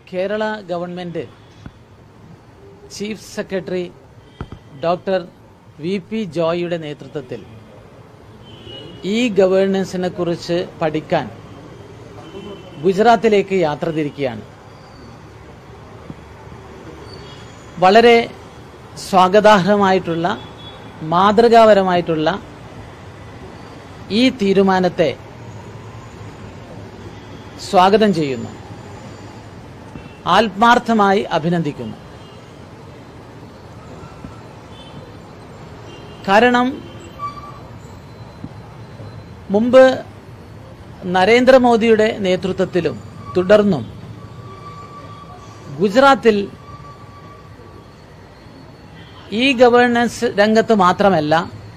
Kerala government chief secretary doctor V P ജോയിയുടെ നേതൃത്വത്തിൽ ഈ ഗവേണൻസിനെ കുറിച്ച് പഠിക്കാൻ ഗുജറാത്തിലേക്ക് യാത്ര തിരിക്കുകയാണ് വളരെ സ്വാഗതാർഹമായിട്ടുള്ള മാതൃകാപരമായിട്ടുള്ള ഈ തീരുമാനത്തെ സ്വാഗതം ചെയ്യുന്നു ആത്മാർത്ഥമായി അഭിനന്ദിക്കുന്നു കാരണം മുമ്പ് നരേന്ദ്രമോദിയുടെ നേതൃത്വത്തിലും തുടർന്നും ഗുജറാത്തിൽ ഈ ഗവേണൻസ് രംഗത്ത് മാത്രമല്ല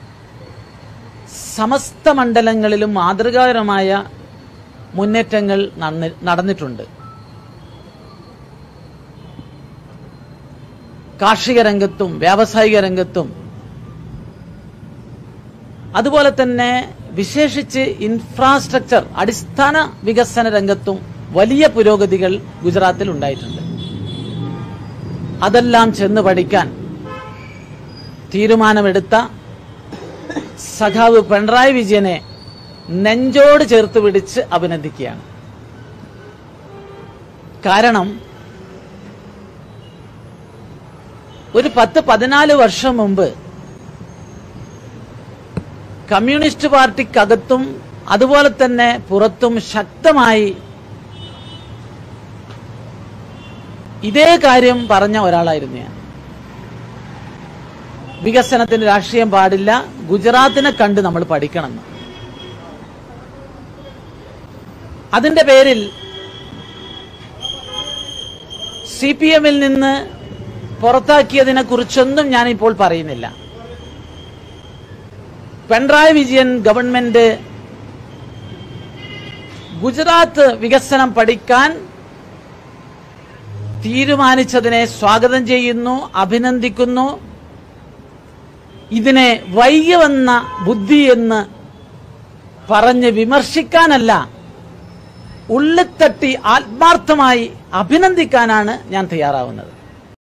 സമസ്ത മണ്ഡലങ്ങളിലും മാതൃകാപരമായ മുന്നേറ്റങ്ങൾ നടന്നി- നടന്നിട്ടുണ്ട് കാർഷിക രംഗത്തും വ്യാവസായിക രംഗത്തും അതുപോലെ തന്നെ വിശേഷിച്ച് ഇൻഫ്രാസ്ട്രക്ചർ അടിസ്ഥാന വികസന രംഗത്തും വലിയ പുരോഗതികൾ ഗുജറാത്തിൽ ഉണ്ടായിട്ടുണ്ട് അതെല്ലാം ചെന്ന് പഠിക്കാൻ തീരുമാനമെടുത്ത സഖാവ് പിണറായി വിജയനെ നെഞ്ചോട് ചേർത്ത് പിടിച്ച് അഭിനന്ദിക്കുകയാണ് കാരണം ഒരു പത്ത് പതിനാല് വർഷം മുമ്പ് കമ്മ്യൂണിസ്റ്റ് പാർട്ടിക്കകത്തും അതുപോലെ തന്നെ പുറത്തും ശക്തമായി ഇതേ കാര്യം പറഞ്ഞ ഒരാളായിരുന്നു ഞാൻ വികസനത്തിന് രാഷ്ട്രീയം പാടില്ല ഗുജറാത്തിനെ കണ്ട് നമ്മൾ പഠിക്കണമെന്ന് അതിന്റെ പേരിൽ സി പി എമ്മിൽ നിന്ന് പുറത്താക്കിയതിനെ കുറിച്ചൊന്നും ഞാനിപ്പോൾ പറയുന്നില്ല പിണറായി വിജയൻ ഗവൺമെന്റ് ഗുജറാത്ത് വികസനം പഠിക്കാൻ തീരുമാനിച്ചതിനെ സ്വാഗതം ചെയ്യുന്നു അഭിനന്ദിക്കുന്നു ഇതിനെ വൈകി വന്ന ബുദ്ധി എന്ന് പറഞ്ഞ് വിമർശിക്കാനല്ല ഉള്ളിത്തട്ടി ആത്മാർത്ഥമായി അഭിനന്ദിക്കാനാണ് ഞാൻ തയ്യാറാവുന്നത്